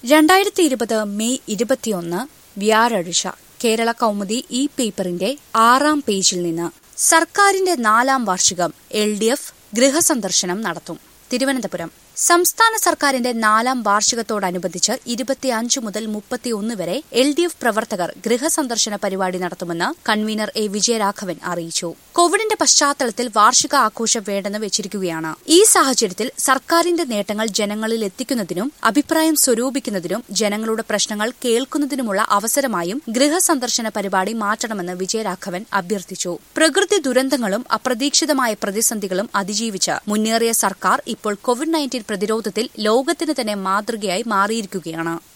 രണ്ടായിരത്തി ഇരുപത് മെയ് ഇരുപത്തിയൊന്ന് വ്യാഴാഴ്ച കേരള കൗമുദി ഈ പേപ്പറിന്റെ ആറാം പേജിൽ നിന്ന് സർക്കാരിന്റെ നാലാം വാർഷികം എൽ ഡി എഫ് ഗൃഹസന്ദർശനം നടത്തും തിരുവനന്തപുരം സംസ്ഥാന സർക്കാരിന്റെ നാലാം വാർഷികത്തോടനുബന്ധിച്ച് ഇരുപത്തിയഞ്ച് മുതൽ മുപ്പത്തിയൊന്ന് വരെ എൽ ഡി എഫ് പ്രവർത്തകർ ഗൃഹസന്ദർശന പരിപാടി നടത്തുമെന്ന് കൺവീനർ എ വിജയരാഘവൻ അറിയിച്ചു കോവിഡിന്റെ പശ്ചാത്തലത്തിൽ വാർഷിക ആഘോഷം വേണ്ടെന്ന് വെച്ചിരിക്കുകയാണ് ഈ സാഹചര്യത്തിൽ സർക്കാരിന്റെ നേട്ടങ്ങൾ ജനങ്ങളിൽ എത്തിക്കുന്നതിനും അഭിപ്രായം സ്വരൂപിക്കുന്നതിനും ജനങ്ങളുടെ പ്രശ്നങ്ങൾ കേൾക്കുന്നതിനുമുള്ള അവസരമായും ഗൃഹസന്ദർശന പരിപാടി മാറ്റണമെന്ന് വിജയരാഘവൻ അഭ്യർത്ഥിച്ചു പ്രകൃതി ദുരന്തങ്ങളും അപ്രതീക്ഷിതമായ പ്രതിസന്ധികളും അതിജീവിച്ച് മുന്നേറിയ സർക്കാർ ഇപ്പോൾ കോവിഡ് നയൻറ്റീൻ പ്രതിരോധത്തിൽ ലോകത്തിന് തന്നെ മാതൃകയായി മാറിയിരിക്കുകയാണ്